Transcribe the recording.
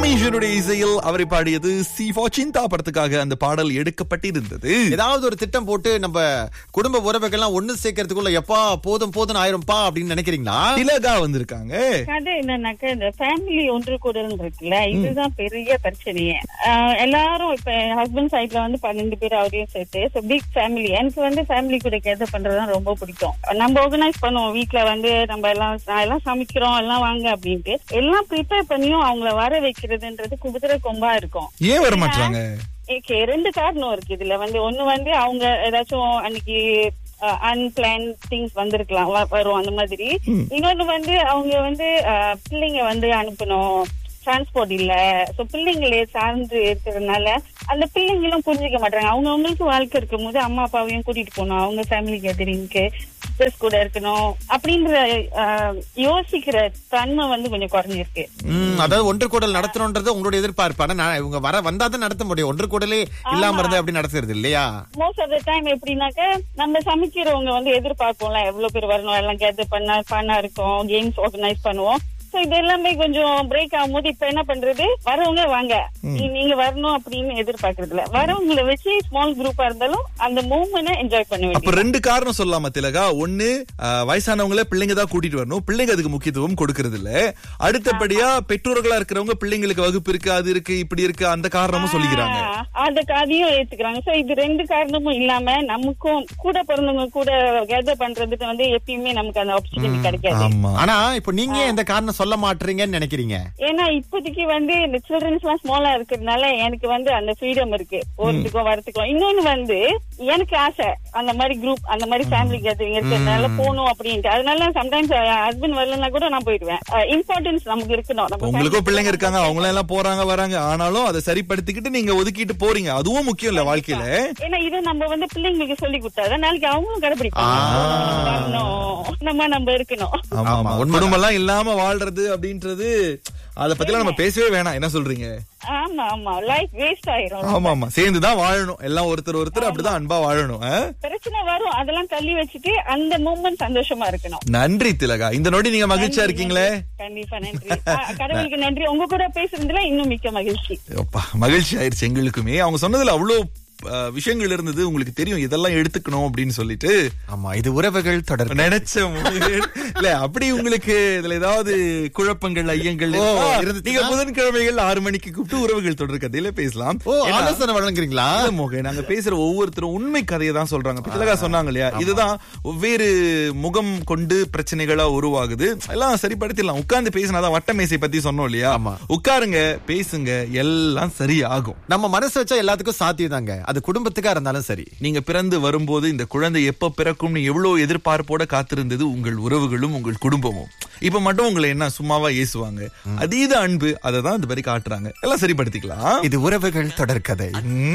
ரமேஷனுடைய இசையில் அவரை பாடியது சி ஃபார் சிந்தா படத்துக்காக அந்த பாடல் எடுக்கப்பட்டிருந்தது ஏதாவது ஒரு திட்டம் போட்டு நம்ம குடும்ப உறவுகள்லாம் ஒண்ணு சேர்க்கறதுக்குள்ள எப்பா போதும் போதும் ஆயிரும்பா அப்படின்னு நினைக்கிறீங்களா திலகா வந்திருக்காங்க கதை என்னன்னாக்க இந்த ஃபேமிலி ஒன்று கூடல் இருக்குல்ல இதுதான் பெரிய பிரச்சனையே ஆஹ் எல்லாரும் இப்ப ஹஸ்பண்ட் சைட்ல வந்து பன்னெண்டு பேர் அவரையும் சேர்த்து பிக் ஃபேமிலி எனக்கு வந்து ஃபேமிலி கூட கேதர் பண்றதுதான் ரொம்ப பிடிக்கும் நம்ம ஆர்கனைஸ் பண்ணுவோம் வீட்ல வந்து நம்ம எல்லாம் நான் எல்லாம் சமைக்கிறோம் எல்லாம் வாங்க அப்படின்ட்டு எல்லாம் ப்ரிப்பேர் பண்ணியும் அவங்கள வர வைக்கிறதுன்றது குதிரை கொம்பா இருக்கும் ஏன் வர மாட்டாங்க ஓகே ரெண்டு காரணம் இருக்கு இதுல வந்து ஒண்ணு வந்து அவங்க ஏதாச்சும் அன்னைக்கு அன்பிளான் திங்ஸ் வந்திருக்கலாம் வ- வரும் அந்த மாதிரி இன்னொன்னு வந்து அவங்க வந்து அஹ், பிள்ளைங்க வந்து அனுப்பணும் டிரான்ஸ்போர்ட் இல்ல சோ பிள்ளைங்களே சார்ந்து இருக்கிறதுனால அந்த பிள்ளைங்களும் புரிஞ்சுக்க மாட்டாங்க அவங்க அவங்களுக்கு வாழ்க்கை இருக்கும் போது அம்மா அப்பாவையும் கூட்டிட்டு போகணும் அவங்க ஃபேமிலி கேதரிங்க்கு சிஸ்டர்ஸ் கூட இருக்கணும் அப்படின்ற அஹ், யோசிக்கிற தன்மை வந்து கொஞ்சம் குறைஞ்சிருக்கு ம், அதாவது ஒன்று கூடல் நடத்தணும்ன்றது உங்களுடைய எதிர்பார்ப்பு ஆனா நான் இவங்க வர வந்தாதான் நடத்த முடியும் ஒன்று கூடலே இல்லாம இருந்தா அப்படி நடத்துறது இல்லையா மோஸ்ட் ஆஃப் த டைம் எப்படின்னாக்க நம்ம சமைக்கிறவங்க வந்து எதிர்பார்ப்போம்ல எவ்வளவு பேர் வரணும் எல்லாம் கேதர் பண்ண பண்ணா இருக்கும் கேம்ஸ் ஆர்கனைஸ் பண்ணுவோம் சோ இது எல்லாமே கொஞ்சம் பிரேக் ஆகும்போது இப்ப என்ன பண்றது வரவங்க வாங்க நீ- நீங்க வரணும் அப்படின்னு எதிர்பார்க்கறது இல்ல வரவங்களை வச்சு ஸ்மால் குரூப்பா இருந்தாலும் அந்த மூவ்மெண்ட் என்ஜாய் பண்ண அப்ப வேண்டியது ரெண்டு காரணம் சொல்லலாமா திலகா ஒண்ணு அஹ், வயசானவங்கள பிள்ளைங்க தான் கூட்டிட்டு வரணும் பிள்ளைங்க அதுக்கு முக்கியத்துவம் கொடுக்கறது இல்ல அடுத்தபடியா பெற்றோர்களா இருக்கிறவங்க பிள்ளைங்களுக்கு வகுப்பு இருக்கு அது இருக்கு இப்படி இருக்கு அந்த காரணமும் சொல்லிக்கிறாங்க ஆஹ் அந்த அதையும் ஏத்துக்கிறாங்க சோ இது ரெண்டு காரணமும் இல்லாம நமக்கும் கூட பிறந்தவங்க கூட கேதர் பண்றதுக்கு வந்து எப்பயுமே நமக்கு அந்த ஆப்பர்ச்சுனிட்டி கிடைக்காது ஆமா ஆனா இப்ப நீங்க ஏன் இந்த காரணம் சொல்ல மாட்டீங்கன்னு நினைக்கிறீங்க ஏன்னா இப்போதைக்கு வந்து இந்த சில்ட்ரன்ஸ் எல்லாம் ஸ்மாலா இருக்கிறதுனால எனக்கு வந்து அந்த ஃப்ரீடம் இருக்கு போறதுக்கும் வரதுக்கும் இன்னொன்னு வந்து எனக்கு ஆசை அந்த மாதிரி குரூப் அந்த மாதிரி ஃபேமிலி கேதரிங் இருக்கிறதுனால போகணும் அப்படின்ட்டு அதனால சம்டைம்ஸ் ஹஸ்பண்ட் வரலன்னா கூட நான் போயிடுவேன் இம்பார்ட்டன்ஸ் நமக்கு இருக்கணும் நம்ம உங்களுக்கும் family பிள்ளைங்க கூட இருக்காங்க அவங்களும் எல்லாம் போறாங்க வராங்க ஆனாலும் அதை சரிப்படுத்திக்கிட்டு நீங்க ஒதுக்கிட்டு போறீங்க அதுவும் முக்கியம் இல்ல வாழ்க்கையில ஏன்னா இதை நம்ம வந்து பிள்ளைங்களுக்கு சொல்லி கொடுத்தாதான் நாளைக்கு அவங்களும் கடைபிடிப்பாங்க வரணும். நம்ம நம்ம இருக்கணும் ஆமா ஆமா, ஆமா உண்மைதான். குடும்பம் எல்லாம் இல்லாம வாழ்றது அப்படின்றது அத பத்திலாம் நம்ம பேசவே வேணாம் என்ன சொல்றீங்க ஆமா ஆமா லைஃப் வேஸ்ட் ஆயிரும் ஆமா ஆமா சேர்ந்துதான் வாழணும் எல்லாம் ஒருத்தர் ஒருத்தர் அப்படிதான் அன்பா வாழணும் ஆ? பிரச்சனை வரும் அதெல்லாம் தள்ளி வச்சுட்டு அந்த மூமெண்ட் சந்தோஷமா இருக்கணும் நன்றி திலகா இந்த நொடி நீங்க மகிழ்ச்சியா நன்றி, இருக்கீங்களே நன்றி. கண்டிப்பா நன்றி ஆ, கடவுளுக்கு நன்றி உங்க கூட பேசுறதுல இன்னும் மிக்க மகிழ்ச்சி அப்பா மகிழ்ச்சி ஆயிருச்சு எங்களுக்குமே அவங்க சொன்னதுல அவ்வளவு அஹ், விஷயங்கள் இருந்தது உங்களுக்கு தெரியும் இதெல்லாம் எடுத்துக்கணும் அப்படின்னு சொல்லிட்டு ஆமா இது உறவுகள் தொடர் நினைச்ச முதல் இல்ல அப்படி உங்களுக்கு இதுல ஏதாவது குழப்பங்கள் ஐயங்கள் ஓ, இருந்தா, இருந்துச்சுன்னா? நீங்க புதன்கிழமைகள் ஆறு மணிக்கு கூப்பிட்டு உறவுகள் தொடர் கதையில பேசலாம் ஓ ஏன்னா- ஆலோசனை வழங்குறீங்களா இல்ல மோகன் நாங்க பேசுற ஒவ்வொருத்தரும் உண்மை கதையை தான் சொல்றாங்க இப்ப திலகா சொன்னாங்க இல்லையா இதுதான் வெவ்வேறு முகம் கொண்டு பிரச்சனைகளா உருவாகுது எல்லாம் சரிப்படுத்திடலாம் உட்கார்ந்து பேசினாதான் வட்ட மேசை பத்தி சொன்னோம் இல்லையா ஆமா. உட்காருங்க பேசுங்க எல்லாம் சரியாகும் நம்ம மனசு வச்சா எல்லாத்துக்கும் சாத்தியம் தாங்க அது குடும்பத்துக்கா இருந்தாலும் சரி நீங்க பிறந்து வரும்போது இந்த குழந்தை எப்ப பிறக்கும்னு எவ்வளவு எதிர்பார்ப்போட காத்திருந்தது உங்கள் உறவுகளும் உங்கள் குடும்பமும் இப்ப மட்டும் உங்களை என்ன சும்மாவா ஏசுவாங்க அதீத அன்பு அதை தான் இந்த மாதிரி காட்டுறாங்க எல்லாம் சரிப்படுத்திக்கலாம் இது உறவுகள் தொடர்கதை